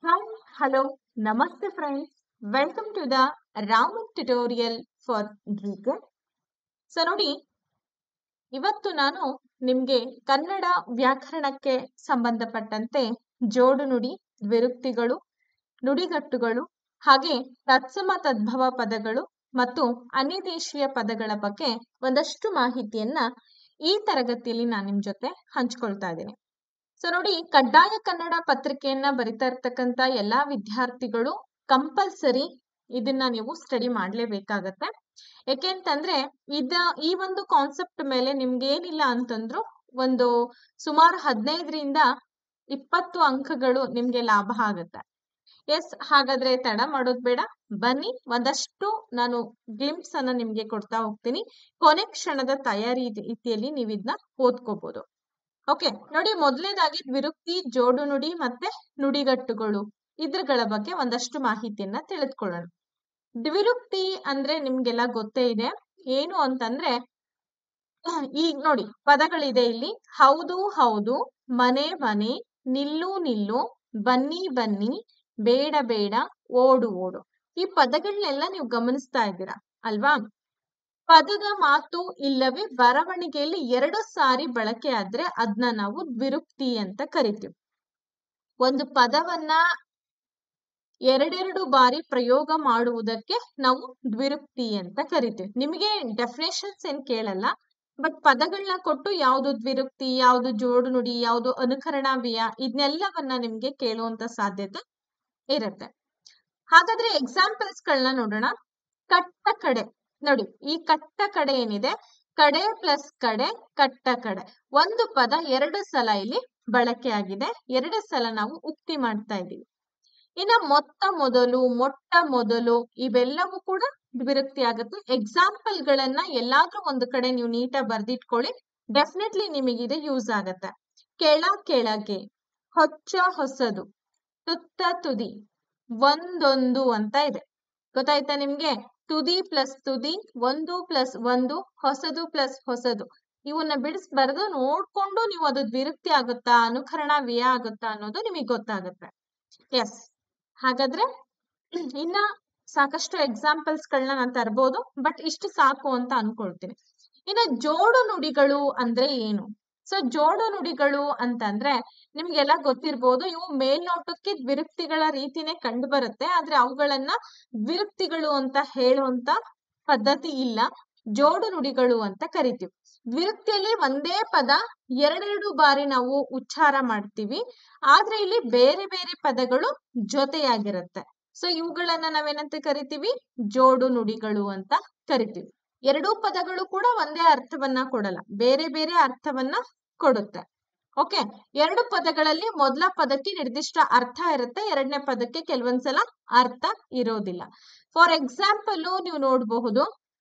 Hi, hello, namaste friends. Welcome to the Raman tutorial for Geek. So ನೋಡಿ ಇವತ್ತು ನಾನು ನಿಮ್ಗೆ ಕನ್ನಡ ವ್ಯಾಕರಣಕ್ಕೆ ಸಂಬಂಧಪಟ್ಟಂತೆ ಜೋಡು ನುಡಿ ದ್ವಿರುಕ್ತಿಗಳು ನುಡಿಗಟ್ಟುಗಳು ಹಾಗೆ ತತ್ಸಮ ತದ್ಭವ ಪದಗಳು ಮತ್ತು ಅನ್ಯದೇಶೀಯ ಪದಗಳ ಬಗ್ಗೆ ಒಂದಷ್ಟು ಮಾಹಿತಿಯನ್ನ ಈ ತರಗತಿಯಲ್ಲಿ ನಾನು ನಿಮ್ ಜೊತೆ ಹಂಚ್ಕೊಳ್ತಾ ಇದ್ದೀನಿ ಸೊ ನೋಡಿ ಕಡ್ಡಾಯ ಕನ್ನಡ ಪತ್ರಿಕೆಯನ್ನ ಬರಿತಾ ಇರ್ತಕ್ಕಂತ ಎಲ್ಲಾ ವಿದ್ಯಾರ್ಥಿಗಳು ಕಂಪಲ್ಸರಿ ಇದನ್ನ ನೀವು ಸ್ಟಡಿ ಮಾಡ್ಲೇಬೇಕಾಗತ್ತೆ ಯಾಕೆಂತಂದ್ರೆ ಇದ ಈ ಒಂದು ಕಾನ್ಸೆಪ್ಟ್ ಮೇಲೆ ನಿಮ್ಗೆ ಏನಿಲ್ಲ ಅಂತಂದ್ರು ಒಂದು ಸುಮಾರು ಹದಿನೈದರಿಂದ ಇಪ್ಪತ್ತು ಅಂಕಗಳು ನಿಮ್ಗೆ ಲಾಭ ಆಗತ್ತೆ ಎಸ್ ಹಾಗಾದ್ರೆ ತಡ ಮಾಡೋದ್ ಬೇಡ ಬನ್ನಿ ಒಂದಷ್ಟು ನಾನು ಗ್ಲಿಂಪ್ಸ್ ಅನ್ನ ನಿಮ್ಗೆ ಕೊಡ್ತಾ ಹೋಗ್ತೀನಿ ಕೊನೆ ಕ್ಷಣದ ತಯಾರಿ ರೀತಿಯಲ್ಲಿ ನೀವು ಇದನ್ನ ಓದ್ಕೋಬಹುದು ಓಕೆ ನೋಡಿ ಮೊದಲನೇದಾಗಿ ದ್ವಿರುಕ್ತಿ ಜೋಡು ನುಡಿ ಮತ್ತೆ ನುಡಿಗಟ್ಟುಗಳು ಇದ್ರಗಳ ಬಗ್ಗೆ ಒಂದಷ್ಟು ಮಾಹಿತಿಯನ್ನ ತಿಳಿದುಕೊಳ್ಳೋಣ ದ್ವಿರುಕ್ತಿ ಅಂದ್ರೆ ನಿಮ್ಗೆಲ್ಲ ಗೊತ್ತೇ ಇದೆ ಏನು ಅಂತಂದ್ರೆ ಈಗ ನೋಡಿ ಪದಗಳಿದೆ ಇಲ್ಲಿ ಹೌದು ಹೌದು ಮನೆ ಮನೆ ನಿಲ್ಲು ನಿಲ್ಲು ಬನ್ನಿ ಬನ್ನಿ ಬೇಡ ಬೇಡ ಓಡು ಓಡು ಈ ಪದಗಳನ್ನೆಲ್ಲ ನೀವು ಗಮನಿಸ್ತಾ ಇದ್ದೀರಾ ಅಲ್ವಾ ಪದದ ಮಾತು ಇಲ್ಲವೇ ಬರವಣಿಗೆಯಲ್ಲಿ ಎರಡು ಸಾರಿ ಬಳಕೆ ಆದ್ರೆ ಅದನ್ನ ನಾವು ದ್ವಿರುಕ್ತಿ ಅಂತ ಕರಿತೀವಿ ಒಂದು ಪದವನ್ನ ಎರಡೆರಡು ಬಾರಿ ಪ್ರಯೋಗ ಮಾಡುವುದಕ್ಕೆ ನಾವು ದ್ವಿರುಕ್ತಿ ಅಂತ ಕರಿತೀವಿ ನಿಮಗೆ ಡೆಫಿನೇಷನ್ಸ್ ಏನ್ ಕೇಳಲ್ಲ ಬಟ್ ಪದಗಳನ್ನ ಕೊಟ್ಟು ಯಾವ್ದು ದ್ವಿರುಕ್ತಿ ಯಾವ್ದು ಜೋಡು ನುಡಿ ಯಾವ್ದು ಅನುಕರಣಾವ್ಯಯ ಇದನ್ನೆಲ್ಲವನ್ನ ನಿಮ್ಗೆ ಕೇಳುವಂತ ಸಾಧ್ಯತೆ ಇರುತ್ತೆ ಹಾಗಾದ್ರೆ ಎಕ್ಸಾಂಪಲ್ಸ್ ಗಳನ್ನ ನೋಡೋಣ ಕಟ್ಟ ಕಡೆ ನೋಡಿ ಈ ಕಟ್ಟ ಕಡೆ ಏನಿದೆ ಕಡೆ ಪ್ಲಸ್ ಕಡೆ ಕಟ್ಟ ಕಡೆ ಒಂದು ಪದ ಎರಡು ಸಲ ಇಲ್ಲಿ ಬಳಕೆ ಆಗಿದೆ ಎರಡು ಸಲ ನಾವು ಉಕ್ತಿ ಮಾಡ್ತಾ ಇದ್ದೀವಿ ಇನ್ನ ಮೊತ್ತ ಮೊದಲು ಮೊಟ್ಟ ಮೊದಲು ಇವೆಲ್ಲವೂ ಕೂಡ ದ್ವಿರುಕ್ತಿ ಆಗುತ್ತೆ ಎಕ್ಸಾಂಪಲ್ ಗಳನ್ನ ಎಲ್ಲಾದ್ರೂ ಒಂದು ಕಡೆ ನೀವು ನೀಟಾಗಿ ಬರ್ದಿಟ್ಕೊಳ್ಳಿ ಡೆಫಿನೆಟ್ಲಿ ನಿಮಗೆ ಇದು ಯೂಸ್ ಆಗತ್ತೆ ಕೆಳ ಕೆಳಗೆ ಹೊಚ್ಚ ಹೊಸದು ತುತ್ತ ತುದಿ ಒಂದೊಂದು ಅಂತ ಇದೆ ಗೊತ್ತಾಯ್ತಾ ನಿಮ್ಗೆ ತುದಿ ಪ್ಲಸ್ ತುದಿ ಒಂದು ಪ್ಲಸ್ ಒಂದು ಹೊಸದು ಪ್ಲಸ್ ಹೊಸದು ಇವನ್ನ ಬಿಡಿಸ್ ಬರೆದು ನೋಡ್ಕೊಂಡು ನೀವು ಅದು ದ್ವಿರುಕ್ತಿ ಆಗುತ್ತಾ ಅನುಕರಣ ವ್ಯಯ ಆಗುತ್ತಾ ಅನ್ನೋದು ನಿಮಗೆ ಗೊತ್ತಾಗುತ್ತೆ ಎಸ್ ಹಾಗಾದ್ರೆ ಇನ್ನ ಸಾಕಷ್ಟು ಎಕ್ಸಾಂಪಲ್ಸ್ ಗಳನ್ನ ನಾನು ತರ್ಬೋದು ಬಟ್ ಇಷ್ಟು ಸಾಕು ಅಂತ ಅನ್ಕೊಳ್ತೀನಿ ಇನ್ನ ಜೋಡು ನುಡಿಗಳು ಅಂದ್ರೆ ಏನು ಸೊ ಜೋಡು ನುಡಿಗಳು ಅಂತಂದ್ರೆ ನಿಮ್ಗೆಲ್ಲ ಗೊತ್ತಿರ್ಬೋದು ಇವು ಮೇಲ್ನೋಟಕ್ಕೆ ದ್ವಿರುಕ್ತಿಗಳ ರೀತಿನೇ ಕಂಡು ಬರುತ್ತೆ ಆದ್ರೆ ಅವುಗಳನ್ನ ದ್ವಿರುಕ್ತಿಗಳು ಅಂತ ಹೇಳುವಂತ ಪದ್ಧತಿ ಇಲ್ಲ ಜೋಡು ನುಡಿಗಳು ಅಂತ ಕರಿತೀವಿ ದ್ವಿರುಕ್ತಿಯಲ್ಲಿ ಒಂದೇ ಪದ ಎರಡೆರಡು ಬಾರಿ ನಾವು ಉಚ್ಚಾರ ಮಾಡ್ತೀವಿ ಆದ್ರೆ ಇಲ್ಲಿ ಬೇರೆ ಬೇರೆ ಪದಗಳು ಜೊತೆಯಾಗಿರುತ್ತೆ ಸೊ ಇವುಗಳನ್ನ ನಾವೇನಂತ ಕರಿತೀವಿ ಜೋಡು ನುಡಿಗಳು ಅಂತ ಕರಿತೀವಿ ಎರಡೂ ಪದಗಳು ಕೂಡ ಒಂದೇ ಅರ್ಥವನ್ನ ಕೊಡಲ್ಲ ಬೇರೆ ಬೇರೆ ಅರ್ಥವನ್ನ ಕೊಡುತ್ತೆ ಓಕೆ ಎರಡು ಪದಗಳಲ್ಲಿ ಮೊದಲ ಪದಕ್ಕೆ ನಿರ್ದಿಷ್ಟ ಅರ್ಥ ಇರುತ್ತೆ ಎರಡನೇ ಪದಕ್ಕೆ ಕೆಲವೊಂದ್ಸಲ ಅರ್ಥ ಇರೋದಿಲ್ಲ ಫಾರ್ ಎಕ್ಸಾಂಪಲ್ ನೀವು ನೋಡಬಹುದು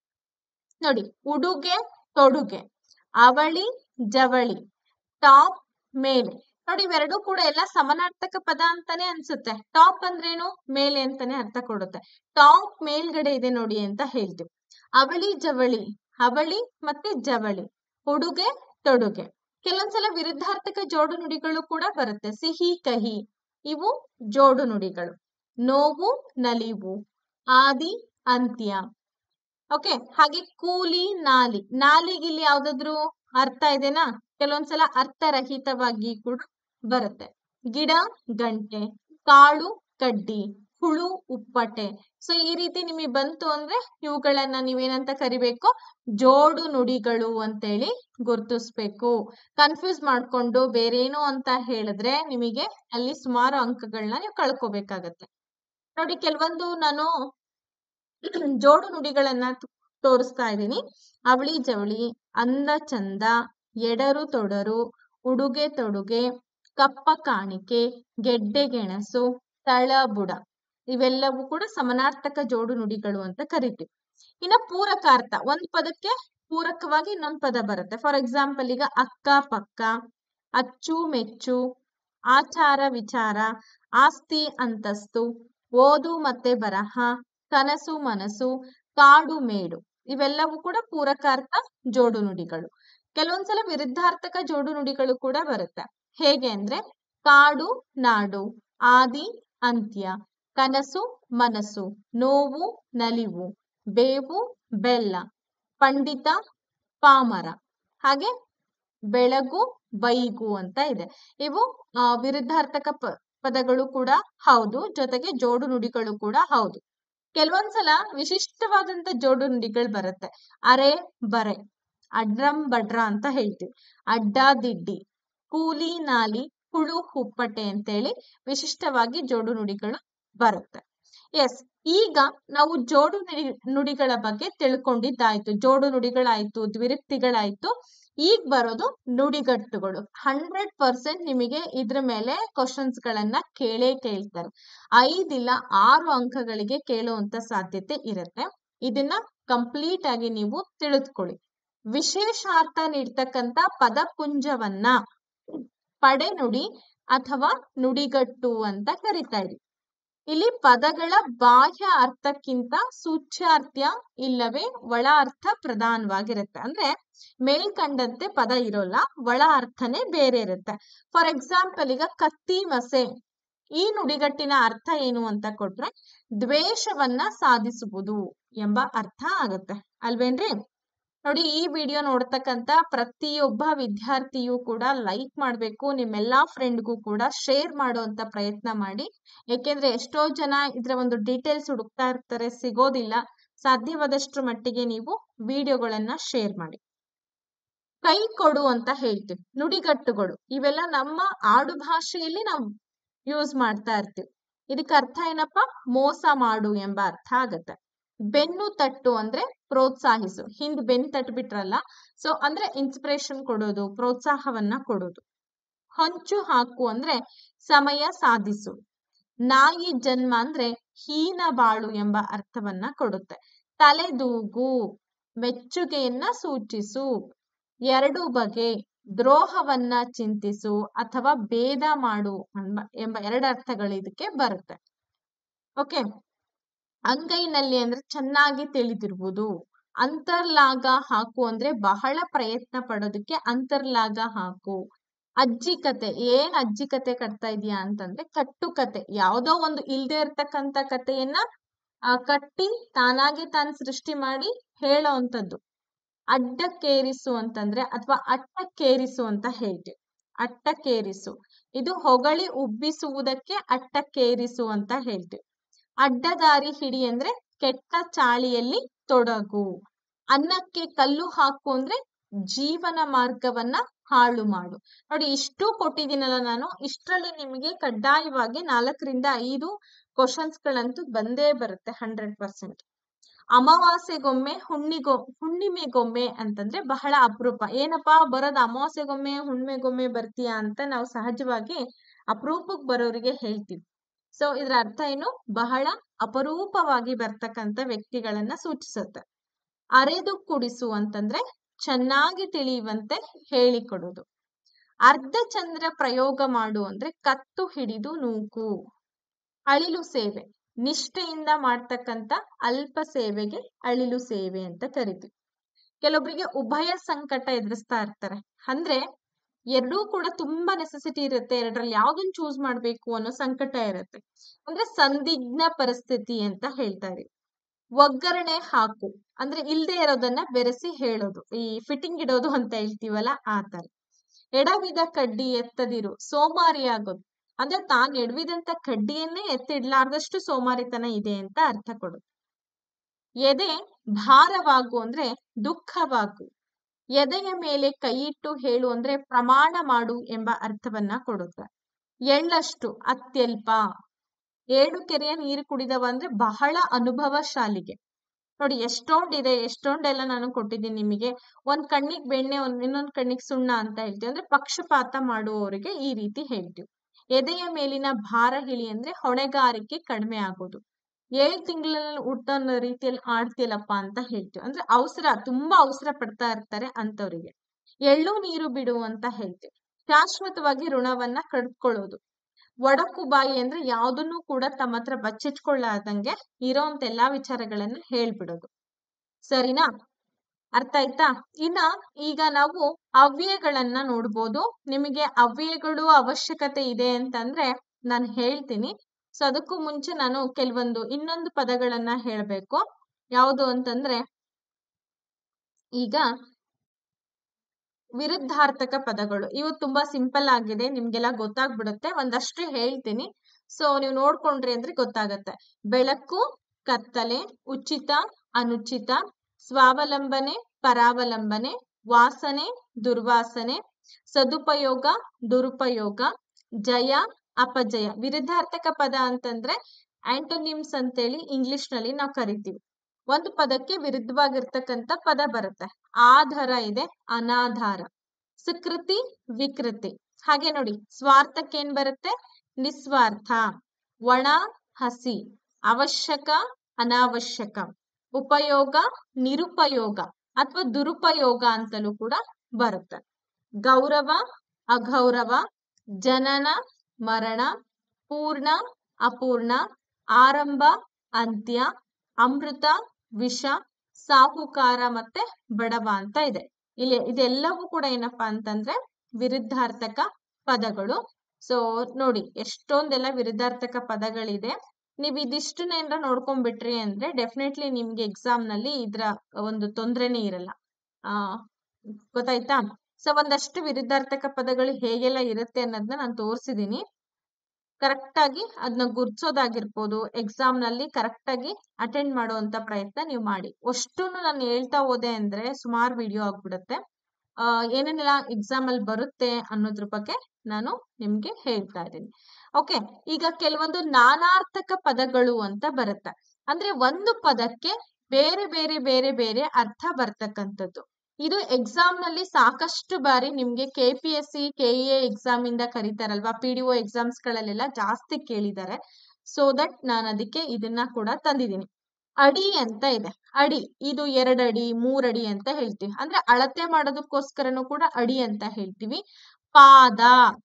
ನೋಡಿ ಉಡುಗೆ ತೊಡುಗೆ ಅವಳಿ ಜವಳಿ ಟಾಪ್ ಮೇಲೆ ನೋಡಿ ಇವೆರಡೂ ಕೂಡ ಎಲ್ಲ ಸಮಾನಾರ್ಥಕ ಪದ ಅಂತಾನೆ ಅನ್ಸುತ್ತೆ ಟಾಪ್ ಅಂದ್ರೇನು ಮೇಲೆ ಅಂತಾನೆ ಅರ್ಥ ಕೊಡುತ್ತೆ ಟಾಪ್ ಮೇಲ್ಗಡೆ ಇದೆ ನೋಡಿ ಅಂತ ಹೇಳ್ತೀವಿ ಅವಳಿ ಜವಳಿ ಅವಳಿ ಮತ್ತೆ ಜವಳಿ ಉಡುಗೆ ತೊಡುಗೆ ಕೆಲವೊಂದ್ಸಲ ವಿರುದ್ಧಾರ್ಥಕ ಜೋಡು ನುಡಿಗಳು ಕೂಡ ಬರುತ್ತೆ ಸಿಹಿ ಕಹಿ ಇವು ಜೋಡು ನುಡಿಗಳು ನೋವು ನಲಿವು ಆದಿ ಅಂತ್ಯ ಓಕೆ ಹಾಗೆ ಕೂಲಿ ನಾಲಿ ನಾಲಿಗಿಲ್ಲಿ ಯಾವ್ದಾದ್ರು ಅರ್ಥ ಇದೆನಾ ಕೆಲವೊಂದ್ಸಲ ಅರ್ಥರಹಿತವಾಗಿ ಕೂಡ ಬರುತ್ತೆ ಗಿಡ ಗಂಟೆ ಕಾಳು ಕಡ್ಡಿ ಹುಳು ಉಪ್ಪಟೆ ಸೊ ಈ ರೀತಿ ನಿಮಗೆ ಬಂತು ಅಂದ್ರೆ ಇವುಗಳನ್ನ ನೀವೇನಂತ ಕರಿಬೇಕು ಜೋಡು ನುಡಿಗಳು ಅಂತೇಳಿ ಗುರ್ತಿಸ್ಬೇಕು ಕನ್ಫ್ಯೂಸ್ ಮಾಡ್ಕೊಂಡು ಬೇರೇನೋ ಅಂತ ಹೇಳಿದ್ರೆ ನಿಮಗೆ ಅಲ್ಲಿ ಸುಮಾರು ಅಂಕಗಳನ್ನ ನೀವು ಕಳ್ಕೊಬೇಕಾಗತ್ತೆ ನೋಡಿ ಕೆಲವೊಂದು ನಾನು ಜೋಡು ನುಡಿಗಳನ್ನ ತೋರಿಸ್ತಾ ಇದ್ದೀನಿ ಅವಳಿ ಜವಳಿ ಅಂದ ಚಂದ ಎಡರು ತೊಡರು ಉಡುಗೆ ತೊಡುಗೆ ಕಪ್ಪ ಕಾಣಿಕೆ ಗೆಡ್ಡೆ ಗೆಣಸು ತಳಬುಡ ಇವೆಲ್ಲವೂ ಕೂಡ ಸಮಾನಾರ್ಥಕ ಜೋಡು ನುಡಿಗಳು ಅಂತ ಕರಿತೀವಿ ಇನ್ನ ಪೂರಕಾರ್ಥ ಒಂದ್ ಪದಕ್ಕೆ ಪೂರಕವಾಗಿ ಇನ್ನೊಂದ್ ಪದ ಬರುತ್ತೆ ಫಾರ್ ಎಕ್ಸಾಂಪಲ್ ಈಗ ಅಕ್ಕ ಪಕ್ಕ ಅಚ್ಚು ಮೆಚ್ಚು ಆಚಾರ ವಿಚಾರ ಆಸ್ತಿ ಅಂತಸ್ತು ಓದು ಮತ್ತೆ ಬರಹ ಕನಸು ಮನಸ್ಸು ಕಾಡು ಮೇಡು ಇವೆಲ್ಲವೂ ಕೂಡ ಪೂರಕಾರ್ಥ ಜೋಡು ನುಡಿಗಳು ಕೆಲವೊಂದ್ಸಲ ವಿರುದ್ಧಾರ್ಥಕ ಜೋಡು ನುಡಿಗಳು ಕೂಡ ಬರುತ್ತೆ ಹೇಗೆ ಅಂದ್ರೆ ಕಾಡು ನಾಡು ಆದಿ ಅಂತ್ಯ ಕನಸು ಮನಸ್ಸು ನೋವು ನಲಿವು ಬೇವು ಬೆಲ್ಲ ಪಂಡಿತ ಪಾಮರ ಹಾಗೆ ಬೆಳಗು ಬೈಗು ಅಂತ ಇದೆ ಇವು ಆ, ವಿರುದ್ಧಾರ್ಥಕ ಪ ಪದಗಳು ಕೂಡ ಹೌದು ಜೊತೆಗೆ ಜೋಡು ನುಡಿಗಳು ಕೂಡ ಹೌದು ಕೆಲವೊಂದ್ಸಲ ವಿಶಿಷ್ಟವಾದಂತ ಜೋಡು ನುಡಿಗಳು ಬರುತ್ತೆ ಅರೆ ಬರೆ ಅಡ್ರಂ ಬಡ್ರ ಅಂತ ಹೇಳ್ತೀವಿ ಅಡ್ಡ ದಿಡ್ಡಿ ಕೂಲಿ ನಾಲಿ ಹುಳು ಹುಪ್ಪಟೆ ಅಂತೇಳಿ ವಿಶಿಷ್ಟವಾಗಿ ಜೋಡು ನುಡಿಗಳು ಬರುತ್ತೆ ಎಸ್ ಈಗ ನಾವು ಜೋಡು ನುಡಿ ನುಡಿಗಳ ಬಗ್ಗೆ ತಿಳ್ಕೊಂಡಿದ್ದಾಯ್ತು ಜೋಡು ನುಡಿಗಳಾಯ್ತು ದ್ವಿರುಕ್ತಿಗಳಾಯ್ತು ಈಗ ಬರೋದು ನುಡಿಗಟ್ಟುಗಳು ಹಂಡ್ರೆಡ್ ಪರ್ಸೆಂಟ್ ನಿಮಗೆ ಇದ್ರ ಮೇಲೆ ಕ್ವಶನ್ಸ್ ಗಳನ್ನ ಕೇಳೇ ಕೇಳ್ತಾರೆ ಐದಿಲ್ಲ ಆರು ಅಂಕಗಳಿಗೆ ಕೇಳುವಂತ ಸಾಧ್ಯತೆ ಇರುತ್ತೆ ಇದನ್ನ ಕಂಪ್ಲೀಟ್ ಆಗಿ ನೀವು ತಿಳಿದುಕೊಳ್ಳಿ ವಿಶೇಷಾರ್ಥ ನೀಡ್ತಕ್ಕಂತ ಪದಪುಂಜವನ್ನ ಪಡೆನುಡಿ ಅಥವಾ ನುಡಿಗಟ್ಟು ಅಂತ ಕರಿತಾ ಇದ್ವಿ ಇಲ್ಲಿ ಪದಗಳ ಬಾಹ್ಯ ಅರ್ಥಕ್ಕಿಂತ ಸೂಚ್ಯಾರ್ಥ ಇಲ್ಲವೇ ಒಳ ಅರ್ಥ ಪ್ರಧಾನವಾಗಿರುತ್ತೆ ಅಂದ್ರೆ ಮೇಲ್ಕಂಡಂತೆ ಪದ ಇರೋಲ್ಲ ಒಳ ಅರ್ಥನೇ ಬೇರೆ ಇರುತ್ತೆ ಫಾರ್ ಎಕ್ಸಾಂಪಲ್ ಈಗ ಕತ್ತಿ ಮಸೆ ಈ ನುಡಿಗಟ್ಟಿನ ಅರ್ಥ ಏನು ಅಂತ ಕೊಟ್ರೆ ದ್ವೇಷವನ್ನ ಸಾಧಿಸುವುದು ಎಂಬ ಅರ್ಥ ಆಗುತ್ತೆ ಅಲ್ವೇನ್ರಿ ನೋಡಿ ಈ ವಿಡಿಯೋ ನೋಡ್ತಕ್ಕಂತ ಪ್ರತಿಯೊಬ್ಬ ವಿದ್ಯಾರ್ಥಿಯು ಕೂಡ ಲೈಕ್ ಮಾಡ್ಬೇಕು ನಿಮ್ಮೆಲ್ಲಾ ಫ್ರೆಂಡ್ಗೂ ಕೂಡ ಶೇರ್ ಮಾಡುವಂತ ಪ್ರಯತ್ನ ಮಾಡಿ ಯಾಕೆಂದ್ರೆ ಎಷ್ಟೋ ಜನ ಇದ್ರ ಒಂದು ಡೀಟೇಲ್ಸ್ ಹುಡುಕ್ತಾ ಇರ್ತಾರೆ ಸಿಗೋದಿಲ್ಲ ಸಾಧ್ಯವಾದಷ್ಟು ಮಟ್ಟಿಗೆ ನೀವು ವಿಡಿಯೋಗಳನ್ನ ಶೇರ್ ಮಾಡಿ ಕೈ ಕೊಡು ಅಂತ ಹೇಳ್ತೀವಿ ನುಡಿಗಟ್ಟುಗಳು ಇವೆಲ್ಲ ನಮ್ಮ ಆಡು ಭಾಷೆಯಲ್ಲಿ ನಾವು ಯೂಸ್ ಮಾಡ್ತಾ ಇರ್ತೀವಿ ಇದಕ್ಕೆ ಅರ್ಥ ಏನಪ್ಪಾ ಮೋಸ ಮಾಡು ಎಂಬ ಅರ್ಥ ಆಗತ್ತೆ ಬೆನ್ನು ತಟ್ಟು ಅಂದ್ರೆ ಪ್ರೋತ್ಸಾಹಿಸು ಹಿಂದ್ ಬೆನ್ನು ತಟ್ಬಿಟ್ರಲ್ಲ ಸೊ ಅಂದ್ರೆ ಇನ್ಸ್ಪಿರೇಷನ್ ಕೊಡೋದು ಪ್ರೋತ್ಸಾಹವನ್ನ ಕೊಡೋದು ಹೊಂಚು ಹಾಕು ಅಂದ್ರೆ ಸಮಯ ಸಾಧಿಸು ನಾಯಿ ಜನ್ಮ ಅಂದ್ರೆ ಹೀನ ಬಾಳು ಎಂಬ ಅರ್ಥವನ್ನ ಕೊಡುತ್ತೆ ತಲೆದೂಗು ಮೆಚ್ಚುಗೆಯನ್ನ ಸೂಚಿಸು ಎರಡು ಬಗೆ ದ್ರೋಹವನ್ನ ಚಿಂತಿಸು ಅಥವಾ ಭೇದ ಮಾಡು ಎಂಬ ಎಂಬ ಎರಡು ಅರ್ಥಗಳು ಇದಕ್ಕೆ ಬರುತ್ತೆ ಓಕೆ ಅಂಗೈನಲ್ಲಿ ಅಂದ್ರೆ ಚೆನ್ನಾಗಿ ತಿಳಿದಿರುವುದು ಅಂತರ್ಲಾಗ ಹಾಕು ಅಂದ್ರೆ ಬಹಳ ಪ್ರಯತ್ನ ಪಡೋದಕ್ಕೆ ಅಂತರ್ಲಾಗ ಹಾಕು ಅಜ್ಜಿ ಕತೆ ಏನ್ ಅಜ್ಜಿ ಕತೆ ಕಟ್ತಾ ಇದೀಯಾ ಅಂತಂದ್ರೆ ಕಟ್ಟು ಕತೆ ಯಾವ್ದೋ ಒಂದು ಇಲ್ದೇ ಇರ್ತಕ್ಕಂತ ಕಥೆಯನ್ನ ಆ ಕಟ್ಟಿ ತಾನಾಗೆ ತಾನು ಸೃಷ್ಟಿ ಮಾಡಿ ಹೇಳೋ ಅಂತದ್ದು ಅಡ್ಡಕ್ಕೇರಿಸು ಅಂತಂದ್ರೆ ಅಥವಾ ಅಟ್ಟಕ್ಕೇರಿಸು ಅಂತ ಹೇಳ್ತೀವಿ ಅಟ್ಟಕ್ಕೇರಿಸು ಇದು ಹೊಗಳಿ ಉಬ್ಬಿಸುವುದಕ್ಕೆ ಅಟ್ಟಕ್ಕೇರಿಸು ಅಂತ ಹೇಳ್ತೀವಿ ಅಡ್ಡದಾರಿ ಹಿಡಿ ಅಂದ್ರೆ ಕೆಟ್ಟ ಚಾಳಿಯಲ್ಲಿ ತೊಡಗು ಅನ್ನಕ್ಕೆ ಕಲ್ಲು ಹಾಕು ಅಂದ್ರೆ ಜೀವನ ಮಾರ್ಗವನ್ನ ಹಾಳು ಮಾಡು ನೋಡಿ ಇಷ್ಟು ಕೊಟ್ಟಿದ್ದೀನಲ್ಲ ನಾನು ಇಷ್ಟರಲ್ಲಿ ನಿಮಗೆ ಕಡ್ಡಾಯವಾಗಿ ನಾಲ್ಕರಿಂದ ಐದು ಕ್ವಶನ್ಸ್ ಗಳಂತೂ ಬಂದೇ ಬರುತ್ತೆ ಹಂಡ್ರೆಡ್ ಪರ್ಸೆಂಟ್ ಅಮಾವಾಸ್ಯೆಗೊಮ್ಮೆ ಹುಣ್ಣಿಗೊ ಹುಣ್ಣಿಮೆಗೊಮ್ಮೆ ಅಂತಂದ್ರೆ ಬಹಳ ಅಪರೂಪ ಏನಪ್ಪಾ ಬರೋದು ಅಮಾವಾಸ್ಯೆಗೊಮ್ಮೆ ಹುಣ್ಣಿಮೆಗೊಮ್ಮೆ ಬರ್ತೀಯಾ ಅಂತ ನಾವು ಸಹಜವಾಗಿ ಅಪರೂಪಕ್ಕೆ ಬರೋರಿಗೆ ಹೇಳ್ತೀವಿ ಸೊ ಇದ್ರ ಅರ್ಥ ಏನು ಬಹಳ ಅಪರೂಪವಾಗಿ ಬರ್ತಕ್ಕಂತ ವ್ಯಕ್ತಿಗಳನ್ನ ಸೂಚಿಸುತ್ತೆ ಅರೆದು ಕುಡಿಸು ಅಂತಂದ್ರೆ ಚೆನ್ನಾಗಿ ತಿಳಿಯುವಂತೆ ಹೇಳಿಕೊಡುದು ಅರ್ಧ ಚಂದ್ರ ಪ್ರಯೋಗ ಮಾಡು ಅಂದ್ರೆ ಕತ್ತು ಹಿಡಿದು ನೂಕು ಅಳಿಲು ಸೇವೆ ನಿಷ್ಠೆಯಿಂದ ಮಾಡ್ತಕ್ಕಂತ ಅಲ್ಪ ಸೇವೆಗೆ ಅಳಿಲು ಸೇವೆ ಅಂತ ಕರಿತೀವಿ ಕೆಲವೊಬ್ಬರಿಗೆ ಉಭಯ ಸಂಕಟ ಎದುರಿಸ್ತಾ ಇರ್ತಾರೆ ಅಂದ್ರೆ ಎರಡೂ ಕೂಡ ತುಂಬಾ ನೆಸೆಸಿಟಿ ಇರುತ್ತೆ ಎರಡರಲ್ಲಿ ಯಾವ್ದನ್ನ ಚೂಸ್ ಮಾಡ್ಬೇಕು ಅನ್ನೋ ಸಂಕಟ ಇರುತ್ತೆ ಅಂದ್ರೆ ಸಂದಿಗ್ಧ ಪರಿಸ್ಥಿತಿ ಅಂತ ಹೇಳ್ತಾ ಇದೀವಿ ಒಗ್ಗರಣೆ ಹಾಕು ಅಂದ್ರೆ ಇಲ್ದೇ ಇರೋದನ್ನ ಬೆರೆಸಿ ಹೇಳೋದು ಈ ಫಿಟ್ಟಿಂಗ್ ಇಡೋದು ಅಂತ ಹೇಳ್ತೀವಲ್ಲ ಆ ತರ ಎಡವಿದ ಕಡ್ಡಿ ಎತ್ತದಿರು ಸೋಮಾರಿ ಆಗೋದು ಅಂದ್ರೆ ತಾನ್ ಎಡವಿದಂತ ಕಡ್ಡಿಯನ್ನೇ ಎತ್ತಿಡ್ಲಾರ್ದಷ್ಟು ಸೋಮಾರಿತನ ಇದೆ ಅಂತ ಅರ್ಥ ಕೊಡು ಎದೆ ಭಾರವಾಗು ಅಂದ್ರೆ ದುಃಖವಾಗು ಎದೆಯ ಮೇಲೆ ಕೈಯಿಟ್ಟು ಹೇಳು ಅಂದ್ರೆ ಪ್ರಮಾಣ ಮಾಡು ಎಂಬ ಅರ್ಥವನ್ನ ಕೊಡುತ್ತೆ ಎಳ್ಳಷ್ಟು ಅತ್ಯಲ್ಪ ಏಳು ಕೆರೆಯ ನೀರು ಕುಡಿದವ ಅಂದ್ರೆ ಬಹಳ ಅನುಭವಶಾಲಿಗೆ ನೋಡಿ ಎಷ್ಟೊಂದಿದೆ ಎಷ್ಟೊಂದೆಲ್ಲ ನಾನು ಕೊಟ್ಟಿದ್ದೀನಿ ನಿಮಗೆ ಒಂದ್ ಕಣ್ಣಿಗೆ ಬೆಣ್ಣೆ ಒಂದ್ ಇನ್ನೊಂದ್ ಕಣ್ಣಿಗೆ ಸುಣ್ಣ ಅಂತ ಹೇಳ್ತೀವಿ ಅಂದ್ರೆ ಪಕ್ಷಪಾತ ಮಾಡುವವರಿಗೆ ಈ ರೀತಿ ಹೇಳ್ತೀವಿ ಎದೆಯ ಮೇಲಿನ ಭಾರ ಹಿಳಿ ಅಂದ್ರೆ ಹೊಣೆಗಾರಿಕೆ ಕಡಿಮೆ ಆಗೋದು ಏಳ್ ತಿಂಗಳಲ್ಲಿ ಊಟ ರೀತಿಯಲ್ಲಿ ಆಡ್ತಿಯಲ್ಲಪ್ಪ ಅಂತ ಹೇಳ್ತೀವಿ ಅಂದ್ರೆ ಅವಸರ ತುಂಬಾ ಅವಸರ ಪಡ್ತಾ ಇರ್ತಾರೆ ಅಂತವ್ರಿಗೆ ಎಳ್ಳು ನೀರು ಬಿಡು ಅಂತ ಹೇಳ್ತೀವಿ ಶಾಶ್ವತವಾಗಿ ಋಣವನ್ನ ಕಡ್ಕೊಳ್ಳೋದು ಒಡಕು ಬಾಯಿ ಅಂದ್ರೆ ಯಾವ್ದನ್ನು ಕೂಡ ತಮ್ಮ ಹತ್ರ ಬಚ್ಚಿಟ್ಕೊಳ್ಳಾರ್ದಂಗೆ ಇರೋಂತ ಎಲ್ಲಾ ವಿಚಾರಗಳನ್ನ ಹೇಳ್ಬಿಡೋದು ಸರಿನಾ ಅರ್ಥ ಆಯ್ತಾ ಇನ್ನ ಈಗ ನಾವು ಅವ್ಯಯಗಳನ್ನ ನೋಡ್ಬೋದು ನಿಮಗೆ ಅವ್ಯಯಗಳು ಅವಶ್ಯಕತೆ ಇದೆ ಅಂತಂದ್ರೆ ನಾನು ಹೇಳ್ತೀನಿ ಸೊ ಅದಕ್ಕೂ ಮುಂಚೆ ನಾನು ಕೆಲವೊಂದು ಇನ್ನೊಂದು ಪದಗಳನ್ನ ಹೇಳ್ಬೇಕು ಯಾವುದು ಅಂತಂದ್ರೆ ಈಗ ವಿರುದ್ಧಾರ್ಥಕ ಪದಗಳು ಇವು ತುಂಬಾ ಸಿಂಪಲ್ ಆಗಿದೆ ನಿಮ್ಗೆಲ್ಲ ಗೊತ್ತಾಗ್ಬಿಡುತ್ತೆ ಒಂದಷ್ಟು ಹೇಳ್ತೀನಿ ಸೊ ನೀವು ನೋಡ್ಕೊಂಡ್ರಿ ಅಂದ್ರೆ ಗೊತ್ತಾಗತ್ತೆ ಬೆಳಕು ಕತ್ತಲೆ ಉಚಿತ ಅನುಚಿತ ಸ್ವಾವಲಂಬನೆ ಪರಾವಲಂಬನೆ ವಾಸನೆ ದುರ್ವಾಸನೆ ಸದುಪಯೋಗ ದುರುಪಯೋಗ ಜಯ ಅಪಜಯ ವಿರುದ್ಧಾರ್ಥಕ ಪದ ಅಂತಂದ್ರೆ ಆಂಟೋನಿಮ್ಸ್ ಅಂತೇಳಿ ಇಂಗ್ಲಿಷ್ ನಲ್ಲಿ ನಾವು ಕರಿತೀವಿ ಒಂದು ಪದಕ್ಕೆ ವಿರುದ್ಧವಾಗಿರ್ತಕ್ಕಂಥ ಪದ ಬರುತ್ತೆ ಆಧಾರ ಇದೆ ಅನಾಧಾರ ಸುಕೃತಿ ವಿಕೃತಿ ಹಾಗೆ ನೋಡಿ ಸ್ವಾರ್ಥಕ್ಕೆ ಏನ್ ಬರುತ್ತೆ ನಿಸ್ವಾರ್ಥ ಒಣ ಹಸಿ ಅವಶ್ಯಕ ಅನಾವಶ್ಯಕ ಉಪಯೋಗ ನಿರುಪಯೋಗ ಅಥವಾ ದುರುಪಯೋಗ ಅಂತಲೂ ಕೂಡ ಬರುತ್ತೆ ಗೌರವ ಅಗೌರವ ಜನನ ಮರಣ ಪೂರ್ಣ ಅಪೂರ್ಣ ಆರಂಭ ಅಂತ್ಯ ಅಮೃತ ವಿಷ ಸಾಹುಕಾರ ಮತ್ತೆ ಬಡವ ಅಂತ ಇದೆ ಇಲ್ಲಿ ಇದೆಲ್ಲವೂ ಕೂಡ ಏನಪ್ಪಾ ಅಂತಂದ್ರೆ ವಿರುದ್ಧಾರ್ಥಕ ಪದಗಳು ಸೊ ನೋಡಿ ಎಷ್ಟೊಂದೆಲ್ಲ ವಿರುದ್ಧಾರ್ಥಕ ಪದಗಳಿದೆ ನೀವ್ ಇದಿಷ್ಟನ್ನ ಏನಾರ ನೋಡ್ಕೊಂಡ್ಬಿಟ್ರಿ ಅಂದ್ರೆ ಡೆಫಿನೆಟ್ಲಿ ನಿಮ್ಗೆ ಎಕ್ಸಾಮ್ ನಲ್ಲಿ ಇದ್ರ ಒಂದು ತೊಂದ್ರೆನೇ ಇರಲ್ಲ ಆ ಗೊತ್ತಾಯ್ತಾ ಸೊ ಒಂದಷ್ಟು ವಿರುದ್ಧಾರ್ಥಕ ಪದಗಳು ಹೇಗೆಲ್ಲ ಇರುತ್ತೆ ಅನ್ನೋದನ್ನ ನಾನು ತೋರಿಸಿದೀನಿ ಕರೆಕ್ಟ್ ಆಗಿ ಅದನ್ನ ಗುರ್ಸೋದಾಗಿರ್ಬೋದು ಎಕ್ಸಾಮ್ ನಲ್ಲಿ ಕರೆಕ್ಟ್ ಆಗಿ ಅಟೆಂಡ್ ಮಾಡುವಂತ ಪ್ರಯತ್ನ ನೀವು ಮಾಡಿ ಅಷ್ಟು ನಾನು ಹೇಳ್ತಾ ಹೋದೆ ಅಂದ್ರೆ ಸುಮಾರು ವಿಡಿಯೋ ಆಗ್ಬಿಡುತ್ತೆ ಆ ಏನೇನೆಲ್ಲ ಎಕ್ಸಾಮ್ ಅಲ್ಲಿ ಬರುತ್ತೆ ಅನ್ನೋದ್ರ ಬಗ್ಗೆ ನಾನು ನಿಮ್ಗೆ ಹೇಳ್ತಾ ಇದ್ದೀನಿ ಓಕೆ ಈಗ ಕೆಲವೊಂದು ನಾನಾರ್ಥಕ ಪದಗಳು ಅಂತ ಬರುತ್ತೆ ಅಂದ್ರೆ ಒಂದು ಪದಕ್ಕೆ ಬೇರೆ ಬೇರೆ ಬೇರೆ ಬೇರೆ ಅರ್ಥ ಬರ್ತಕ್ಕಂಥದ್ದು ಇದು ಎಕ್ಸಾಮ್ ನಲ್ಲಿ ಸಾಕಷ್ಟು ಬಾರಿ ನಿಮ್ಗೆ K P S C K A exam ಇಂದ ಕರೀತಾರಲ್ವಾ ಪಿ ಡಿ ಒ ಎಕ್ಸಾಮ್ಸ್ ಗಳಲ್ಲೆಲ್ಲ ಜಾಸ್ತಿ ಕೇಳಿದ್ದಾರೆ ಸೊ ದಟ್ ನಾನು ಅದಕ್ಕೆ ಇದನ್ನ ಕೂಡ ತಂದಿದ್ದೀನಿ ಅಡಿ ಅಂತ ಇದೆ ಅಡಿ ಇದು ಎರಡಡಿ ಮೂರಡಿ ಅಂತ ಹೇಳ್ತೀವಿ ಅಂದ್ರೆ ಅಳತೆ ಮಾಡೋದಕ್ಕೋಸ್ಕರನು ಕೂಡ ಅಡಿ ಅಂತ ಹೇಳ್ತೀವಿ ಪಾದ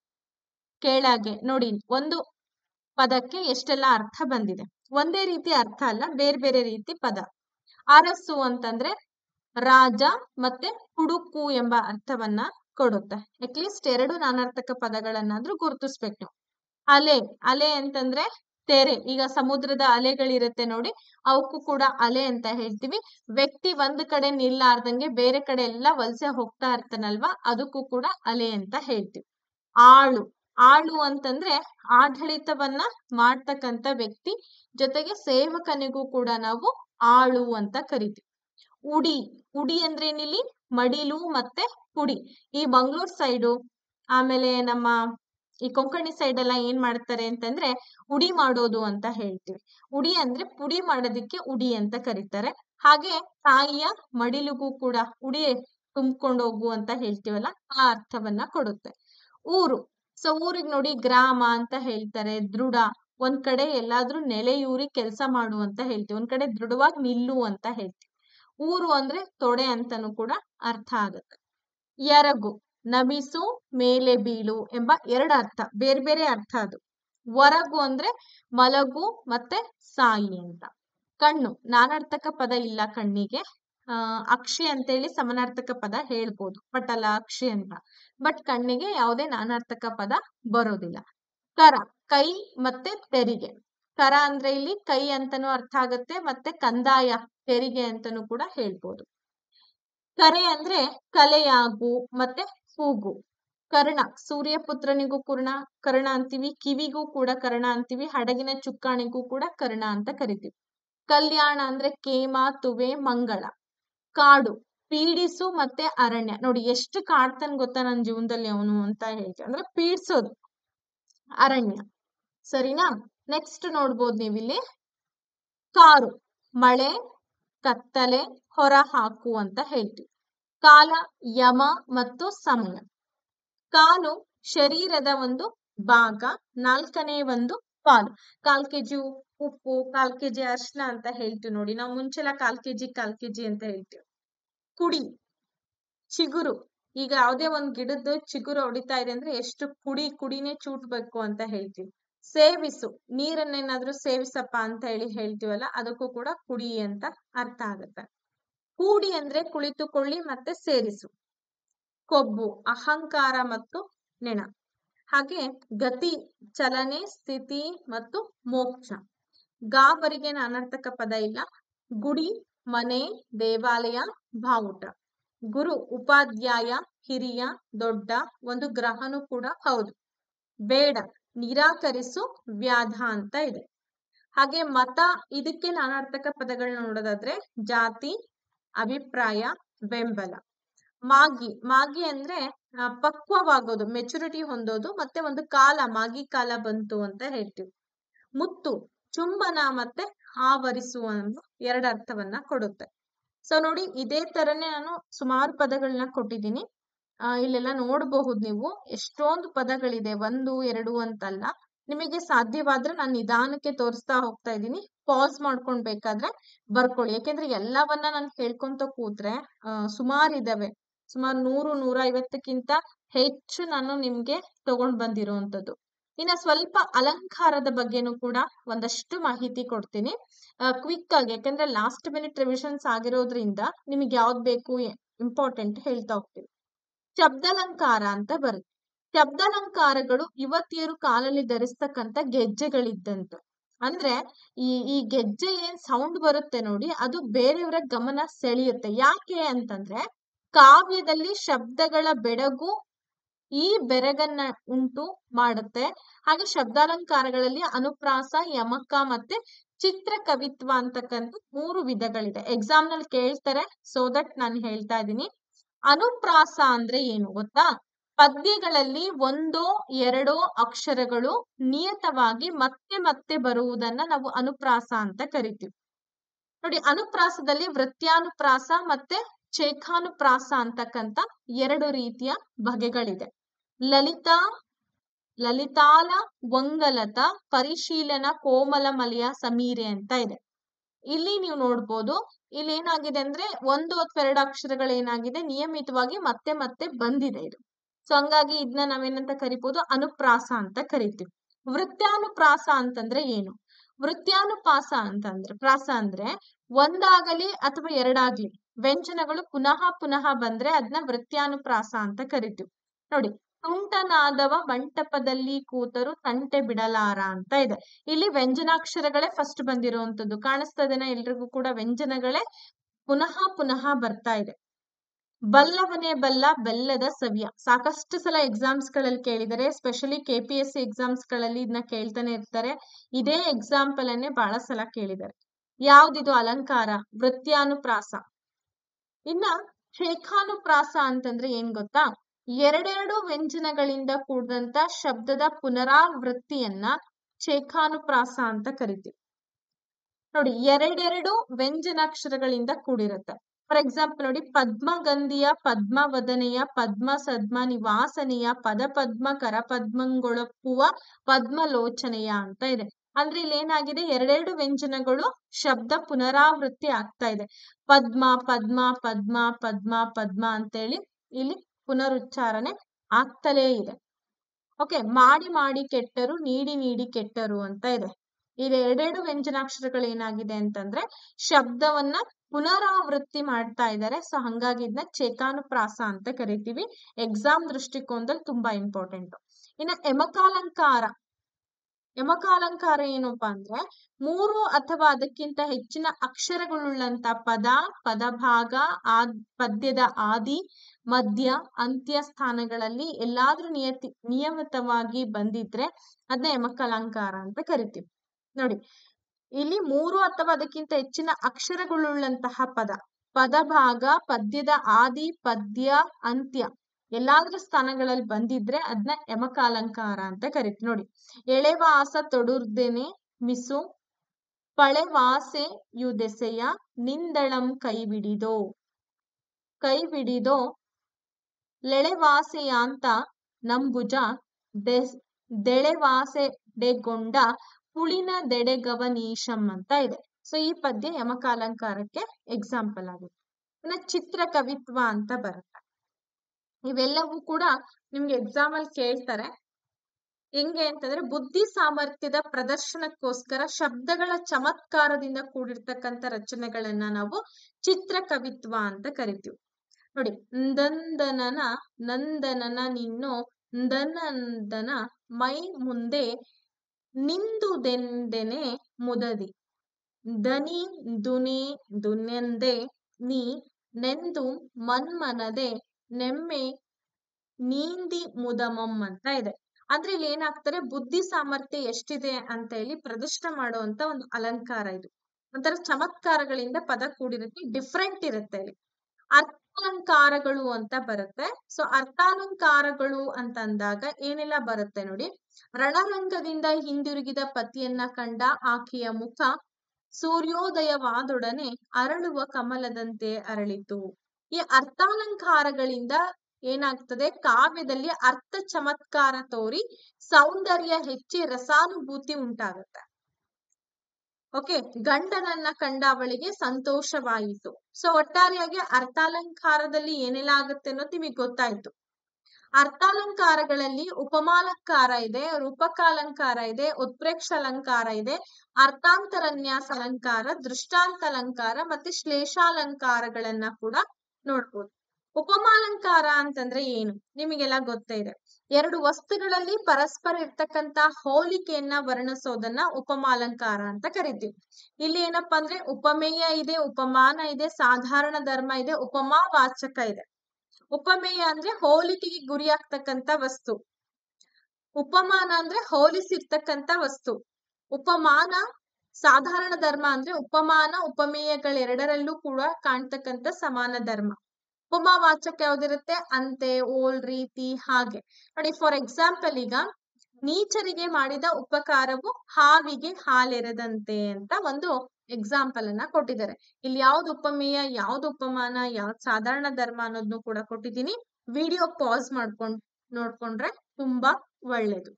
ಕೆಳಗೆ ನೋಡಿ ಒಂದು ಪದಕ್ಕೆ ಎಷ್ಟೆಲ್ಲ ಅರ್ಥ ಬಂದಿದೆ ಒಂದೇ ರೀತಿ ಅರ್ಥ ಅಲ್ಲ ಬೇರೆ ಬೇರೆ ರೀತಿ ಪದ ಅರಸು ಅಂತಂದ್ರೆ ರಾಜ ಮತ್ತೆ ಹುಡುಕು ಎಂಬ ಅರ್ಥವನ್ನ ಕೊಡುತ್ತೆ ಅಟ್ಲೀಸ್ಟ್ ಎರಡು ನಾನಾರ್ಥಕ ಪದಗಳನ್ನಾದ್ರೂ ಗುರುತಿಸ್ಬೇಕು ಅಲೆ ಅಲೆ ಅಂತಂದ್ರೆ ತೆರೆ ಈಗ ಸಮುದ್ರದ ಅಲೆಗಳಿರುತ್ತೆ ನೋಡಿ ಅವಕ್ಕೂ ಕೂಡ ಅಲೆ ಅಂತ ಹೇಳ್ತೀವಿ ವ್ಯಕ್ತಿ ಒಂದ್ ಕಡೆ ನಿಲ್ಲಾರ್ದಂಗೆ ಬೇರೆ ಕಡೆ ಎಲ್ಲ ವಲಸೆ ಹೋಗ್ತಾ ಇರ್ತಾನಲ್ವಾ ಅದಕ್ಕೂ ಕೂಡ ಅಲೆ ಅಂತ ಹೇಳ್ತೀವಿ ಆಳು ಆಳು ಅಂತಂದ್ರೆ ಆಡಳಿತವನ್ನ ಮಾಡ್ತಕ್ಕಂತ ವ್ಯಕ್ತಿ ಜೊತೆಗೆ ಸೇವಕನಿಗೂ ಕೂಡ ನಾವು ಆಳು ಅಂತ ಕರಿತೀವಿ ಉಡಿ ಉಡಿ ಅಂದ್ರೆ ಏನಿಲ್ಲಿ ಮಡಿಲು ಮತ್ತೆ ಪುಡಿ ಈ ಮಂಗಳೂರ್ ಸೈಡು ಆಮೇಲೆ ನಮ್ಮ ಈ ಕೊಂಕಣಿ ಸೈಡ್ ಎಲ್ಲ ಏನ್ ಮಾಡ್ತಾರೆ ಅಂತಂದ್ರೆ ಉಡಿ ಮಾಡೋದು ಅಂತ ಹೇಳ್ತೀವಿ ಉಡಿ ಅಂದ್ರೆ ಪುಡಿ ಮಾಡೋದಿಕ್ಕೆ ಉಡಿ ಅಂತ ಕರೀತಾರೆ ಹಾಗೆ ತಾಯಿಯ ಮಡಿಲಿಗೂ ಕೂಡ ಉಡಿ ತುಂಬ್ಕೊಂಡು ಹೋಗು ಅಂತ ಹೇಳ್ತೀವಲ್ಲ ಆ ಅರ್ಥವನ್ನ ಕೊಡುತ್ತೆ ಊರು ಸೊ ಊರಿಗೆ ನೋಡಿ ಗ್ರಾಮ ಅಂತ ಹೇಳ್ತಾರೆ ದೃಢ ಒಂದ್ ಕಡೆ ಎಲ್ಲಾದ್ರೂ ನೆಲೆಯೂರಿ ಕೆಲಸ ಮಾಡು ಅಂತ ಹೇಳ್ತೀವಿ ಒಂದ್ ಕಡೆ ದೃಢವಾಗಿ ನಿಲ್ಲು ಅಂತ ಹೇಳ್ತೀವಿ ಊರು ಅಂದ್ರೆ ತೊಡೆ ಅಂತಾನು ಕೂಡ ಅರ್ಥ ಆಗುತ್ತೆ ಎರಗು ನಮಿಸು ಮೇಲೆ ಬೀಳು ಎಂಬ ಎರಡು ಅರ್ಥ ಬೇರೆ ಬೇರೆ ಅರ್ಥ ಅದು ಹೊರಗು ಅಂದ್ರೆ ಮಲಗು ಮತ್ತೆ ಸಾಯಿ ಅಂತ ಕಣ್ಣು ನಾನಾರ್ಥಕ ಪದ ಇಲ್ಲ ಕಣ್ಣಿಗೆ ಆ ಅಕ್ಷಿ ಅಂತೇಳಿ ಸಮನಾರ್ಥಕ ಪದ ಹೇಳ್ಬೋದು ಪಟಲ ಅಕ್ಷಿ ಅಂತ ಬಟ್ ಕಣ್ಣಿಗೆ ಯಾವುದೇ ನಾನಾರ್ಥಕ ಪದ ಬರೋದಿಲ್ಲ ಕರ ಕೈ ಮತ್ತೆ ತೆರಿಗೆ ಕರ ಅಂದ್ರೆ ಇಲ್ಲಿ ಕೈ ಅಂತಾನೂ ಅರ್ಥ ಆಗುತ್ತೆ ಮತ್ತೆ ಕಂದಾಯ ತೆರಿಗೆ ಅಂತಾನೂ ಕೂಡ ಹೇಳ್ಬೋದು ಕರೆ ಅಂದ್ರೆ ಕಲೆಯಾಗು ಮತ್ತೆ ಕೂಗು ಕರ್ಣ ಸೂರ್ಯಪುತ್ರನಿಗೂ ಕುರ್ಣ ಕರ್ಣ ಅಂತೀವಿ ಕಿವಿಗೂ ಕೂಡ ಕರ್ಣ ಅಂತೀವಿ ಹಡಗಿನ ಚುಕ್ಕಾಣಿಗೂ ಕೂಡ ಕರ್ಣ ಅಂತ ಕರಿತೀವಿ ಕಲ್ಯಾಣ ಅಂದ್ರೆ ಕೇಮ ತುವೆ ಮಂಗಳ ಕಾಡು ಪೀಡಿಸು ಮತ್ತೆ ಅರಣ್ಯ ನೋಡಿ ಎಷ್ಟು ಕಾಡ್ತಾನೆ ಗೊತ್ತಾ ನನ್ನ ಜೀವನದಲ್ಲಿ ಅವನು ಅಂತ ಹೇಳ್ತೀವಿ ಅಂದ್ರೆ ಪೀಡ್ಸೋದು ಅರಣ್ಯ ಸರಿನಾ ನೆಕ್ಸ್ಟ್ ನೋಡ್ಬೋದು ನೀವಿಲ್ಲಿ ಕಾರು ಮಳೆ ಕತ್ತಲೆ ಹೊರ ಹಾಕು ಅಂತ ಹೇಳ್ತೀವಿ ಕಾಲ ಯಮ ಮತ್ತು ಸಮಯ ಕಾಲು ಶರೀರದ ಒಂದು ಭಾಗ ನಾಲ್ಕನೇ ಒಂದು ಪಾಲು ಕಾಲ್ ಕೆಜಿ ಉಪ್ಪು ಕಾಲ್ ಕೆಜಿ ಅರ್ಶಿನ ಅಂತ ಹೇಳ್ತೀವಿ ನೋಡಿ ನಾವು ಮುಂಚೆಲ್ಲ ಕಾಲ್ ಕೆಜಿ ಕಾಲ್ ಕೆಜಿ ಅಂತ ಹೇಳ್ತೀವಿ ಕುಡಿ ಚಿಗುರು ಈಗ ಯಾವುದೇ ಒಂದ್ ಗಿಡದ್ದು ಚಿಗುರು ಹೊಡಿತಾ ಇದೆ ಅಂದ್ರೆ ಎಷ್ಟು ಕುಡಿ ಕುಡಿನೇ ಚೂಟ್ಬೇಕು ಅಂತ ಹೇಳ್ತೀವಿ ಸೇವಿಸು ನೀರನ್ನೇನಾದ್ರೂ ಸೇವಿಸಪ್ಪ ಅಂತ ಹೇಳಿ ಹೇಳ್ತೀವಲ್ಲ ಅದಕ್ಕೂ ಕೂಡ ಕುಡಿ ಅಂತ ಅರ್ಥ ಆಗುತ್ತೆ ಕೂಡಿ ಅಂದ್ರೆ ಕುಳಿತುಕೊಳ್ಳಿ ಮತ್ತೆ ಸೇರಿಸು ಕೊಬ್ಬು ಅಹಂಕಾರ ಮತ್ತು ನೆಣ ಹಾಗೆ ಗತಿ ಚಲನೆ ಸ್ಥಿತಿ ಮತ್ತು ಮೋಕ್ಷ ಗಾಬರಿಗೆ ಅನರ್ಥಕ ಪದ ಇಲ್ಲ ಗುಡಿ ಮನೆ ದೇವಾಲಯ ಬಾವುಟ ಗುರು ಉಪಾಧ್ಯಾಯ ಹಿರಿಯ ದೊಡ್ಡ ಒಂದು ಗ್ರಹನು ಕೂಡ ಹೌದು ಬೇಡ ನಿರಾಕರಿಸು ವ್ಯಾಧ ಅಂತ ಇದೆ ಹಾಗೆ ಮತ ಇದಕ್ಕೆ ನಾನಾರ್ಥಕ ಪದಗಳನ್ನ ನೋಡೋದಾದ್ರೆ ಜಾತಿ ಅಭಿಪ್ರಾಯ ಬೆಂಬಲ ಮಾಗಿ ಮಾಗಿ ಅಂದ್ರೆ ಆ, ಪಕ್ವವಾಗೋದು ಮೆಚುರಿಟಿ ಹೊಂದೋದು ಮತ್ತೆ ಒಂದು ಕಾಲ ಮಾಗಿ ಕಾಲ ಬಂತು ಅಂತ ಹೇಳ್ತೀವಿ ಮುತ್ತು ಚುಂಬನ ಮತ್ತೆ ಆವರಿಸುವ ಅನ್ನೋ ಎರಡು ಅರ್ಥವನ್ನ ಕೊಡುತ್ತೆ ಸೊ ನೋಡಿ ಇದೇ ತರನೇ ನಾನು ಸುಮಾರು ಪದಗಳನ್ನ ಕೊಟ್ಟಿದ್ದೀನಿ ಆ, ಇಲ್ಲೆಲ್ಲ ನೋಡಬಹುದು ನೀವು ಎಷ್ಟೊಂದು ಪದಗಳಿದೆ ಒಂದು ಎರಡು ಅಂತಲ್ಲ ನಿಮಗೆ ಸಾಧ್ಯವಾದ್ರೆ ನಾನು ನಿಧಾನಕ್ಕೆ ತೋರಿಸ್ತಾ ಹೋಗ್ತಾ ಇದ್ದೀನಿ ಪಾಸ್ ಮಾಡ್ಕೊಂಡ್ ಬೇಕಾದ್ರೆ ಬರ್ಕೊಳ್ಳಿ ಯಾಕೆಂದ್ರೆ ಎಲ್ಲವನ್ನ ನಾನು ಹೇಳ್ಕೊಂತ ಕೂತ್ರೆ ಸುಮಾರು ಇದಾವೆ ಸುಮಾರು ನೂರು ನೂರ ಐವತ್ತಕ್ಕಿಂತ ಹೆಚ್ಚು ನಾನು ನಿಮ್ಗೆ ತಗೊಂಡ್ ಬಂದಿರುವಂತದ್ದು ಇನ್ನ ಸ್ವಲ್ಪ ಅಲಂಕಾರದ ಬಗ್ಗೆನೂ ಕೂಡ ಒಂದಷ್ಟು ಮಾಹಿತಿ ಕೊಡ್ತೀನಿ ಕ್ವಿಕ್ ಆಗಿ ಯಾಕಂದ್ರೆ ಲಾಸ್ಟ್ ಮಿನಿಟ್ ರಿವಿಷನ್ಸ್ ಆಗಿರೋದ್ರಿಂದ ನಿಮಗೆ ಯಾವ್ದು ಬೇಕು ಇಂಪಾರ್ಟೆಂಟ್ ಹೇಳ್ತಾ ಹೋಗ್ತೀನಿ ಶಬ್ದಾಲಂಕಾರ ಅಂತ ಬರುತ್ತೆ ಶಬ್ದಾಲಂಕಾರಗಳು ಯುವತಿಯರು ಕಾಲಲ್ಲಿ ಧರಿಸ್ತಕ್ಕಂತ ಗೆಜ್ಜೆಗಳಿದ್ದಂತೆ ಅಂದ್ರೆ ಈ ಈ ಗೆಜ್ಜೆ ಏನ್ ಸೌಂಡ್ ಬರುತ್ತೆ ನೋಡಿ ಅದು ಬೇರೆಯವರ ಗಮನ ಸೆಳೆಯುತ್ತೆ ಯಾಕೆ ಅಂತಂದ್ರೆ ಕಾವ್ಯದಲ್ಲಿ ಶಬ್ದಗಳ ಬೆಡಗು ಈ ಬೆರಗನ್ನ ಉಂಟು ಮಾಡುತ್ತೆ ಹಾಗೆ ಶಬ್ದಾಲಂಕಾರಗಳಲ್ಲಿ ಅನುಪ್ರಾಸ ಯಮಕ ಮತ್ತೆ ಚಿತ್ರ ಕವಿತ್ವ ಅಂತಕ್ಕಂಥ ಮೂರು ವಿಧಗಳಿದೆ ಎಕ್ಸಾಮ್ ನಲ್ಲಿ ಕೇಳ್ತಾರೆ ಸೋ ದಟ್ ನಾನು ಹೇಳ್ತಾ ಇದ್ದೀನಿ ಅನುಪ್ರಾಸ ಅಂದ್ರೆ ಏನು ಗೊತ್ತಾ ಪದ್ಯಗಳಲ್ಲಿ ಒಂದೋ ಎರಡೋ ಅಕ್ಷರಗಳು ನಿಯತವಾಗಿ ಮತ್ತೆ ಮತ್ತೆ ಬರುವುದನ್ನ ನಾವು ಅನುಪ್ರಾಸ ಅಂತ ಕರಿತೀವಿ ನೋಡಿ ಅನುಪ್ರಾಸದಲ್ಲಿ ವೃತ್ಯಾನುಪ್ರಾಸ ಮತ್ತೆ ಚೇಖಾನುಪ್ರಾಸ ಅಂತಕ್ಕಂತ ಎರಡು ರೀತಿಯ ಬಗೆಗಳಿದೆ ಲಲಿತಾ ಲಲಿತಾಲ ವಂಗಲತ ಪರಿಶೀಲನ ಕೋಮಲ ಮಲಿಯ ಸಮೀರೆ ಅಂತ ಇದೆ ಇಲ್ಲಿ ನೀವು ನೋಡ್ಬೋದು ಇಲ್ಲಿ ಏನಾಗಿದೆ ಅಂದ್ರೆ ಒಂದು ಅಥವಾ ಎರಡು ಅಕ್ಷರಗಳು ಏನಾಗಿದೆ ನಿಯಮಿತವಾಗಿ ಮತ್ತೆ ಮತ್ತೆ ಬಂದಿದೆ ಇದು ಸೊ ಹಂಗಾಗಿ ಇದನ್ನ ನಾವೇನಂತ ಕರಿಬಹುದು ಅನುಪ್ರಾಸ ಅಂತ ಕರಿತೀವಿ ವೃತ್ಯಾನುಪ್ರಾಸ ಅಂತಂದ್ರೆ ಏನು ವೃತ್ಯಾನುಪಾಸ ಅಂತಂದ್ರೆ ಪ್ರಾಸ ಅಂದ್ರೆ ಒಂದಾಗಲಿ ಅಥವಾ ಎರಡಾಗ್ಲಿ ವ್ಯಂಜನಗಳು ಪುನಃ ಪುನಃ ಬಂದ್ರೆ ಅದನ್ನ ವೃತ್ಯಾನುಪ್ರಾಸ ಅಂತ ಕರಿತೀವಿ ನೋಡಿ ತುಂಟನಾದವ ಮಂಟಪದಲ್ಲಿ ಕೂತರು ತಂಟೆ ಬಿಡಲಾರ ಅಂತ ಇದೆ ಇಲ್ಲಿ ವ್ಯಂಜನಾಕ್ಷರಗಳೇ ಫಸ್ಟ್ ಬಂದಿರುವಂತದ್ದು ಕಾಣಿಸ್ತದೇನ ಎಲ್ರಿಗೂ ಕೂಡ ವ್ಯಂಜನಗಳೇ ಪುನಃ ಪುನಃ ಬರ್ತಾ ಇದೆ ಬಲ್ಲವನೇ ಬಲ್ಲ ಬೆಲ್ಲದ ಸವಿಯ ಸಾಕಷ್ಟು ಸಲ ಎಕ್ಸಾಮ್ಸ್ ಗಳಲ್ಲಿ ಕೇಳಿದರೆ specially K P S C exams ಗಳಲ್ಲಿ ಇದನ್ನ ಕೇಳ್ತಾನೆ ಇರ್ತಾರೆ ಇದೇ ಎಕ್ಸಾಂಪಲ್ ಅನ್ನೇ ಬಹಳ ಸಲ ಕೇಳಿದ್ದಾರೆ ಯಾವ್ದಿದು ಅಲಂಕಾರ ವೃತ್ಯಾನುಪ್ರಾಸ ಇನ್ನ ರೇಖಾನುಪ್ರಾಸ ಅಂತಂದ್ರೆ ಏನ್ ಗೊತ್ತಾ ಎರಡೆರಡು ವ್ಯಂಜನಗಳಿಂದ ಕೂಡಿದಂತ ಶಬ್ದದ ಪುನರಾವೃತ್ತಿಯನ್ನ ಶೇಖಾನುಪ್ರಾಸ ಅಂತ ಕರಿತೀವಿ ನೋಡಿ ಎರಡೆರಡು ವ್ಯಂಜನಾಕ್ಷರಗಳಿಂದ ಕೂಡಿರುತ್ತೆ ಫಾರ್ ಎಕ್ಸಾಂಪಲ್ ನೋಡಿ ಪದ್ಮಗಂಧಿಯ ಪದ್ಮವದನೆಯ ಪದ್ಮ ಸದ್ಮ ನಿವಾಸನೆಯ ಪದ ಪದ್ಮ ಕರಪದ್ಮಂಗೊಳಪ್ಪುವ ಪದ್ಮಲೋಚನೆಯ ಅಂತ ಇದೆ ಅಂದ್ರೆ ಇಲ್ಲಿ ಏನಾಗಿದೆ ಎರಡೆರಡು ವ್ಯಂಜನಗಳು ಶಬ್ದ ಪುನರಾವೃತ್ತಿ ಆಗ್ತಾ ಇದೆ ಪದ್ಮ ಪದ್ಮ ಪದ್ಮ ಪದ್ಮ ಪದ್ಮ ಅಂತೇಳಿ ಇಲ್ಲಿ ಪುನರುಚ್ಚಾರಣೆ ಆಗ್ತಲೇ ಇದೆ ಓಕೆ ಮಾಡಿ ಮಾಡಿ ಕೆಟ್ಟರು ನೀಡಿ ನೀಡಿ ಕೆಟ್ಟರು ಅಂತ ಇದೆ ಇಲ್ಲಿ ಎರಡೆರಡು ವ್ಯಂಜನಾಕ್ಷರಗಳು ಏನಾಗಿದೆ ಅಂತಂದ್ರೆ ಶಬ್ದವನ್ನ ಪುನರಾವೃತ್ತಿ ಮಾಡ್ತಾ ಇದ್ದಾರೆ ಸೊ ಹಂಗಾಗಿ ಇದನ್ನ ಚೇಕಾನುಪ್ರಾಸ ಅಂತ ಕರಿತೀವಿ ಎಕ್ಸಾಮ್ ದೃಷ್ಟಿಕೋನದಲ್ಲಿ ತುಂಬಾ ಇಂಪಾರ್ಟೆಂಟ್ ಇನ್ನ ಎಮಕಾಲಂಕಾರ ಯಮಕಾಲಂಕಾರ ಏನಪ್ಪಾ ಅಂದ್ರೆ ಮೂರು ಅಥವಾ ಅದಕ್ಕಿಂತ ಹೆಚ್ಚಿನ ಅಕ್ಷರಗಳುಳ್ಳಂತ ಪದ ಪದಭಾಗ ಆದ್ ಪದ್ಯದ ಆದಿ ಮಧ್ಯ ಅಂತ್ಯ ಸ್ಥಾನಗಳಲ್ಲಿ ಎಲ್ಲಾದ್ರೂ ನಿಯತಿ ನಿಯಮಿತವಾಗಿ ಬಂದಿದ್ರೆ ಅದನ್ನ ಯಮಕಾಲಂಕಾರ ಅಂತ ಕರಿತೀವಿ ನೋಡಿ ಇಲ್ಲಿ ಮೂರು ಅಥವಾ ಅದಕ್ಕಿಂತ ಹೆಚ್ಚಿನ ಅಕ್ಷರಗಳುಳ್ಳಂತಹ ಪದ ಪದಭಾಗ ಪದ್ಯದ ಆದಿ ಪದ್ಯ ಅಂತ್ಯ ಎಲ್ಲಾದ್ರೂ ಸ್ಥಾನಗಳಲ್ಲಿ ಬಂದಿದ್ರೆ ಅದನ್ನ ಯಮಕಾಲಂಕಾರ ಅಂತ ಕರಿತೀವಿ ನೋಡಿ ಎಳೆವಾಸ ತೊಡುರ್ದೆನೆ ಮಿಸು ಪಳೆವಾಸೆ ಯುದೆಸೆಯ ನಿಂದಳಂ ಕೈಬಿಡಿದೋ ಕೈಬಿಡಿದೋ ಲೆಳೆವಾಸೆಯಾಂತ ನಂಬುಜ ದೆಳೆವಾಸೆಡೆಗೊಂಡ ಪುಳಿನ ದೆಡೆಗವನೀಶಂ ಅಂತ ಇದೆ ಸೊ ಈ ಪದ್ಯ ಯಮಕಾಲಂಕಾರಕ್ಕೆ ಎಕ್ಸಾಂಪಲ್ ಆಗುತ್ತೆ ಇನ್ನ ಚಿತ್ರ ಕವಿತ್ವ ಅಂತ ಬರುತ್ತೆ ಇವೆಲ್ಲವೂ ಕೂಡ ನಿಮ್ಗೆ ಎಕ್ಸಾಮ್ ಅಲ್ಲಿ ಕೇಳ್ತಾರೆ ಹೆಂಗೆ ಅಂತಂದ್ರೆ ಬುದ್ಧಿ ಸಾಮರ್ಥ್ಯದ ಪ್ರದರ್ಶನಕ್ಕೋಸ್ಕರ ಶಬ್ದಗಳ ಚಮತ್ಕಾರದಿಂದ ಕೂಡಿರ್ತಕ್ಕಂಥ ರಚನೆಗಳನ್ನ ನಾವು ಚಿತ್ರ ಕವಿತ್ವ ಅಂತ ಕರಿತೀವಿ ನೋಡಿ ನಂದನನ ನಂದನನ ನಿನ್ನೋ ದನಂದನ ಮೈ ಮುಂದೆ ನಿಂದುದೆಂದೆನೆ ಮುದದಿ ದನಿ ದುನಿ ದುನೆಂದೆ ನೀ ನೆಂದು ಮನ್ಮನದೆ ನೆಮ್ಮೆ ನೀಂದಿ ಮುದಮಂ ಅಂತ ಇದೆ ಅಂದ್ರೆ ಇಲ್ಲಿ ಏನಾಗ್ತಾರೆ ಬುದ್ಧಿ ಸಾಮರ್ಥ್ಯ ಎಷ್ಟಿದೆ ಅಂತ ಹೇಳಿ ಪ್ರದರ್ಶನ ಮಾಡುವಂತ ಒಂದು ಅಲಂಕಾರ ಇದು ಒಂಥರ ಚಮತ್ಕಾರಗಳಿಂದ ಪದ ಕೂಡಿರುತ್ತೆ ಡಿಫ್ರೆಂಟ್ ಇರುತ್ತೆ ಇಲ್ಲಿ ಅರ್ಥಾಲಂಕಾರಗಳು ಅಂತ ಬರುತ್ತೆ ಸೊ ಅರ್ಥಾಲಂಕಾರಗಳು ಅಂತ ಅಂದಾಗ ಏನೆಲ್ಲ ಬರುತ್ತೆ ನೋಡಿ ರಣರಂಗದಿಂದ ಹಿಂದಿರುಗಿದ ಪತಿಯನ್ನ ಕಂಡ ಆಕೆಯ ಮುಖ ಸೂರ್ಯೋದಯವಾದೊಡನೆ ಅರಳುವ ಕಮಲದಂತೆ ಅರಳಿತು ಈ ಅರ್ಥಾಲಂಕಾರಗಳಿಂದ ಏನಾಗ್ತದೆ ಕಾವ್ಯದಲ್ಲಿ ಅರ್ಥ ಚಮತ್ಕಾರ ತೋರಿ ಸೌಂದರ್ಯ ಹೆಚ್ಚಿ ರಸಾನುಭೂತಿ ಉಂಟಾಗುತ್ತೆ ಓಕೆ ಗಂಡನನ್ನ ಕಂಡ ಅವಳಿಗೆ ಸಂತೋಷವಾಯಿತು ಸೊ ಒಟ್ಟಾರೆಯಾಗಿ ಅರ್ಥಾಲಂಕಾರದಲ್ಲಿ ಏನೆಲ್ಲ ಆಗುತ್ತೆ ಅನ್ನೋದು ನಿಮಗೆ ಗೊತ್ತಾಯ್ತು ಅರ್ಥಾಲಂಕಾರಗಳಲ್ಲಿ ಉಪಮಾಲಂಕಾರ ಇದೆ ರೂಪಕಾಲಂಕಾರ ಇದೆ ಉತ್ಪ್ರೇಕ್ಷ ಅಲಂಕಾರ ಇದೆ ಅರ್ಥಾಂತರನ್ಯಾಸ ಅಲಂಕಾರ ದೃಷ್ಟಾಂತ ಅಲಂಕಾರ ಮತ್ತೆ ಶ್ಲೇಷಾಲಂಕಾರಗಳನ್ನ ಕೂಡ ನೋಡ್ಬೋದು ಉಪಮಾಲಂಕಾರ ಅಂತಂದ್ರೆ ಏನು ನಿಮಗೆಲ್ಲ ಗೊತ್ತೇ ಇದೆ ಎರಡು ವಸ್ತುಗಳಲ್ಲಿ ಪರಸ್ಪರ ಇರ್ತಕ್ಕಂತ ಹೋಲಿಕೆಯನ್ನ ವರ್ಣಿಸೋದನ್ನ ಉಪಮಾಲಂಕಾರ ಅಂತ ಕರಿತೀವಿ ಇಲ್ಲಿ ಏನಪ್ಪಾ ಅಂದ್ರೆ ಉಪಮೇಯ ಇದೆ ಉಪಮಾನ ಇದೆ ಸಾಧಾರಣ ಧರ್ಮ ಇದೆ ಉಪಮಾವಾಚಕ ಇದೆ ಉಪಮೇಯ ಅಂದ್ರೆ ಹೋಲಿಕೆಗೆ ಗುರಿಯಾಗ್ತಕ್ಕಂತ ವಸ್ತು ಉಪಮಾನ ಅಂದ್ರೆ ಹೋಲಿಸಿರ್ತಕ್ಕಂತ ವಸ್ತು ಉಪಮಾನ ಸಾಧಾರಣ ಧರ್ಮ ಅಂದ್ರೆ ಉಪಮಾನ ಉಪಮೇಯಗಳೆರಡರಲ್ಲೂ ಕೂಡ ಕಾಣ್ತಕ್ಕಂತ ಸಮಾನ ಧರ್ಮ ಉಪಮಾವಾಚಕ ಯಾವ್ದಿರುತ್ತೆ ಅಂತೆ ಓಲ್ ರೀತಿ ಹಾಗೆ ನೋಡಿ ಫಾರ್ ಎಕ್ಸಾಂಪಲ್ ಈಗ ನೀಚರಿಗೆ ಮಾಡಿದ ಉಪಕಾರವು ಹಾವಿಗೆ ಹಾಲೆರೆದಂತೆ ಅಂತ ಒಂದು ಎಕ್ಸಾಂಪಲ್ ಅನ್ನ ಕೊಟ್ಟಿದ್ದಾರೆ ಇಲ್ಲಿ ಯಾವ್ದು ಉಪಮೇಯ ಯಾವ್ದು ಉಪಮಾನ ಯಾವ್ದು ಸಾಧಾರಣ ಧರ್ಮ ಅನ್ನೋದನ್ನು ಕೂಡ ಕೊಟ್ಟಿದ್ದೀನಿ ವಿಡಿಯೋ ಪಾಸ್ ಮಾಡ್ಕೊಂಡ್ ನೋಡ್ಕೊಂಡ್ರೆ ತುಂಬಾ ಒಳ್ಳೇದು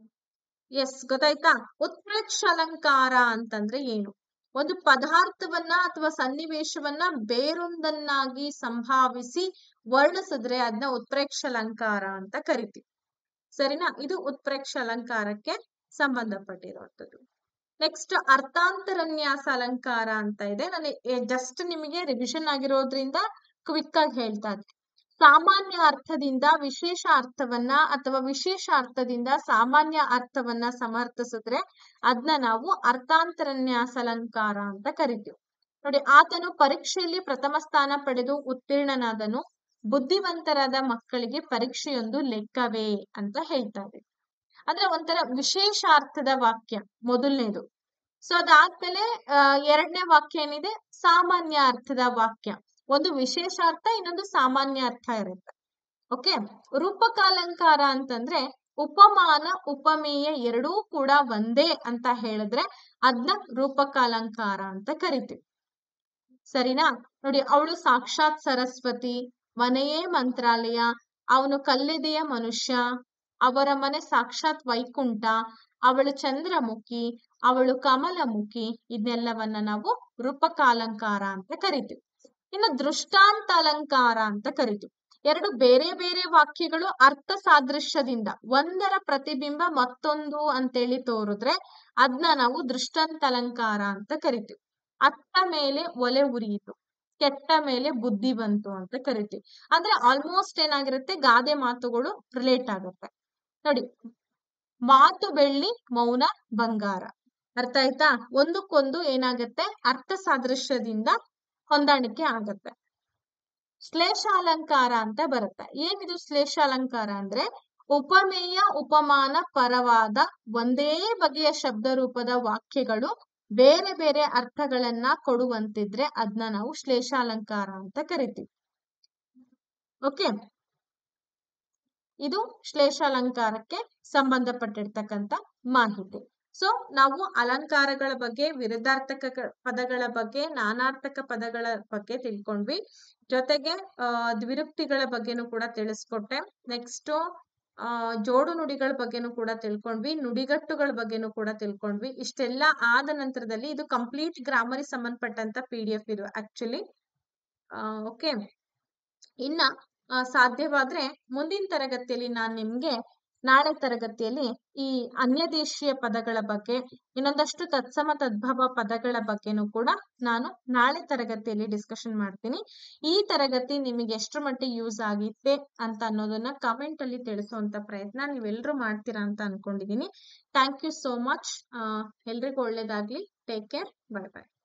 ಎಸ್ ಗೊತ್ತಾಯ್ತಾ ಉತ್ಪ್ರೇಕ್ಷ ಅಲಂಕಾರ ಅಂತಂದ್ರೆ ಏನು ಒಂದು ಪದಾರ್ಥವನ್ನ ಅಥವಾ ಸನ್ನಿವೇಶವನ್ನ ಬೇರೊಂದನ್ನಾಗಿ ಸಂಭಾವಿಸಿ ವರ್ಣಿಸಿದ್ರೆ ಅದನ್ನ ಉತ್ಪ್ರೇಕ್ಷ ಅಲಂಕಾರ ಅಂತ ಕರಿತೀವಿ ಸರಿನಾ ಇದು ಉತ್ಪ್ರೇಕ್ಷ ಅಲಂಕಾರಕ್ಕೆ ಸಂಬಂಧಪಟ್ಟಿರುವಂತದ್ದು ನೆಕ್ಸ್ಟ್ ಅರ್ಥಾಂತರನ್ಯಾಸ ಅಲಂಕಾರ ಅಂತ ಇದೆ ನಾನು ಜಸ್ಟ್ ನಿಮಗೆ ರಿವಿಷನ್ ಆಗಿರೋದ್ರಿಂದ ಕ್ವಿಕ್ ಆಗಿ ಹೇಳ್ತಾ ಇದ್ದೆ ಸಾಮಾನ್ಯ ಅರ್ಥದಿಂದ ವಿಶೇಷ ಅರ್ಥವನ್ನ ಅಥವಾ ವಿಶೇಷ ಅರ್ಥದಿಂದ ಸಾಮಾನ್ಯ ಅರ್ಥವನ್ನ ಸಮರ್ಥಿಸಿದ್ರೆ ಅದನ್ನ ನಾವು ಅರ್ಥಾಂತರನ್ಯಾಸ ಅಲಂಕಾರ ಅಂತ ಕರಿತೀವಿ ನೋಡಿ ಆತನು ಪರೀಕ್ಷೆಯಲ್ಲಿ ಪ್ರಥಮ ಸ್ಥಾನ ಪಡೆದು ಉತ್ತೀರ್ಣನಾದನು ಬುದ್ಧಿವಂತರಾದ ಮಕ್ಕಳಿಗೆ ಪರೀಕ್ಷೆಯೊಂದು ಲೆಕ್ಕವೇ ಅಂತ ಹೇಳ್ತಾರೆ ಅಂದ್ರೆ ಒಂಥರ ವಿಶೇಷ ಅರ್ಥದ ವಾಕ್ಯ ಮೊದಲನೇದು ಸೊ ಅದಾದ್ಮೇಲೆ ಅಹ್ ಎರಡನೇ ವಾಕ್ಯ ಏನಿದೆ ಸಾಮಾನ್ಯ ಅರ್ಥದ ವಾಕ್ಯ ಒಂದು ವಿಶೇಷ ಅರ್ಥ ಇನ್ನೊಂದು ಸಾಮಾನ್ಯ ಅರ್ಥ ಇರುತ್ತೆ ಓಕೆ ರೂಪಕಾಲಂಕಾರ ಅಂತಂದ್ರೆ ಉಪಮಾನ ಉಪಮೇಯ ಎರಡೂ ಕೂಡ ಒಂದೇ ಅಂತ ಹೇಳಿದ್ರೆ ಅದನ್ನ ರೂಪಕಾಲಂಕಾರ ಅಂತ ಕರಿತೀವಿ ಸರಿನಾ ನೋಡಿ ಅವಳು ಸಾಕ್ಷಾತ್ ಸರಸ್ವತಿ ಮನೆಯೇ ಮಂತ್ರಾಲಯ ಅವನು ಕಲ್ಲಿದೆಯ ಮನುಷ್ಯ ಅವರ ಮನೆ ಸಾಕ್ಷಾತ್ ವೈಕುಂಠ ಅವಳು ಚಂದ್ರಮುಖಿ ಅವಳು ಕಮಲಮುಖಿ ಇದನ್ನೆಲ್ಲವನ್ನ ನಾವು ರೂಪಕಾಲಂಕಾರ ಅಂತ ಕರಿತೀವಿ ಇನ್ನು ದೃಷ್ಟಾಂತ ಅಲಂಕಾರ ಅಂತ ಕರಿತೀವಿ ಎರಡು ಬೇರೆ ಬೇರೆ ವಾಕ್ಯಗಳು ಅರ್ಥ ಸಾದೃಶ್ಯದಿಂದ ಒಂದರ ಪ್ರತಿಬಿಂಬ ಮತ್ತೊಂದು ಅಂತೇಳಿ ತೋರಿದ್ರೆ ಅದನ್ನ ನಾವು ದೃಷ್ಟಾಂತ ಅಲಂಕಾರ ಅಂತ ಕರಿತೀವಿ ಅತ್ತ ಮೇಲೆ ಒಲೆ ಉರಿಯಿತು ಕೆಟ್ಟ ಮೇಲೆ ಬುದ್ಧಿ ಬಂತು ಅಂತ ಕರಿತೀವಿ ಅಂದ್ರೆ ಆಲ್ಮೋಸ್ಟ್ ಏನಾಗಿರುತ್ತೆ ಗಾದೆ ಮಾತುಗಳು ರಿಲೇಟ್ ಆಗುತ್ತೆ ನೋಡಿ ಮಾತು ಬೆಳ್ಳಿ ಮೌನ ಬಂಗಾರ ಅರ್ಥ ಆಯ್ತಾ ಒಂದಕ್ಕೊಂದು ಏನಾಗುತ್ತೆ ಅರ್ಥ ಸಾದೃಶ್ಯದಿಂದ ಹೊಂದಾಣಿಕೆ ಆಗತ್ತೆ ಶ್ಲೇಷಾಲಂಕಾರ ಅಂತ ಬರುತ್ತೆ ಏನಿದು ಶ್ಲೇಷಾಲಂಕಾರ ಅಂದ್ರೆ ಉಪಮೇಯ ಉಪಮಾನ ಪರವಾದ ಒಂದೇ ಬಗೆಯ ಶಬ್ದ ರೂಪದ ವಾಕ್ಯಗಳು ಬೇರೆ ಬೇರೆ ಅರ್ಥಗಳನ್ನ ಕೊಡುವಂತಿದ್ರೆ ಅದನ್ನ ನಾವು ಶ್ಲೇಷಾಲಂಕಾರ ಅಂತ ಕರಿತೀವಿ ಓಕೆ ಇದು ಶ್ಲೇಷಾಲಂಕಾರಕ್ಕೆ ಸಂಬಂಧಪಟ್ಟಿರ್ತಕ್ಕಂಥ ಮಾಹಿತಿ ಸೊ ನಾವು ಅಲಂಕಾರಗಳ ಬಗ್ಗೆ ವಿರುದ್ಧಾರ್ಥಕ ಪದಗಳ ಬಗ್ಗೆ ನಾನಾರ್ಥಕ ಪದಗಳ ಬಗ್ಗೆ ತಿಳ್ಕೊಂಡ್ವಿ ಜೊತೆಗೆ ಅಹ್ ದ್ವಿರುಕ್ತಿಗಳ ಬಗ್ಗೆನೂ ಕೂಡ ತಿಳಿಸ್ಕೊಟ್ಟೆ ನೆಕ್ಸ್ಟ್ ಆ ಜೋಡು ನುಡಿಗಳ ಬಗ್ಗೆನೂ ಕೂಡ ತಿಳ್ಕೊಂಡ್ವಿ ನುಡಿಗಟ್ಟುಗಳ ಬಗ್ಗೆನೂ ಕೂಡ ತಿಳ್ಕೊಂಡ್ವಿ ಇಷ್ಟೆಲ್ಲ ಆದ ನಂತರದಲ್ಲಿ ಇದು ಕಂಪ್ಲೀಟ್ ಗ್ರಾಮರಿ ಸಂಬಂಧಪಟ್ಟಂತ ಪಿ ಡಿ ಎಫ್ ಇದು ಆಕ್ಚುಲಿ ಓಕೆ ಇನ್ನ ಸಾಧ್ಯವಾದ್ರೆ ಮುಂದಿನ ತರಗತಿಯಲ್ಲಿ ನಾನು ನಿಮ್ಗೆ ನಾಳೆ ತರಗತಿಯಲ್ಲಿ ಈ ಅನ್ಯದೇಶೀಯ ಪದಗಳ ಬಗ್ಗೆ ಇನ್ನೊಂದಷ್ಟು ತತ್ಸಮ ತದ್ಭವ ಪದಗಳ ಬಗ್ಗೆನೂ ಕೂಡ ನಾನು ನಾಳೆ ತರಗತಿಯಲ್ಲಿ ಡಿಸ್ಕಷನ್ ಮಾಡ್ತೀನಿ ಈ ತರಗತಿ ನಿಮಗೆ ಎಷ್ಟರ ಮಟ್ಟಿಗೆ ಯೂಸ್ ಆಗಿತ್ತೆ ಅಂತ ಅನ್ನೋದನ್ನ ಕಮೆಂಟ್ ಅಲ್ಲಿ ತಿಳಿಸುವಂತ ಪ್ರಯತ್ನ ನೀವೆಲ್ಲರೂ ಮಾಡ್ತೀರಾ ಅಂತ ಅನ್ಕೊಂಡಿದೀನಿ ಥ್ಯಾಂಕ್ ಯು ಸೋ ಮಚ್ ಎಲ್ರಿಗೂ ಒಳ್ಳೇದಾಗ್ಲಿ ಟೇಕ್ ಕೇರ್ ಬೈ ಬೈ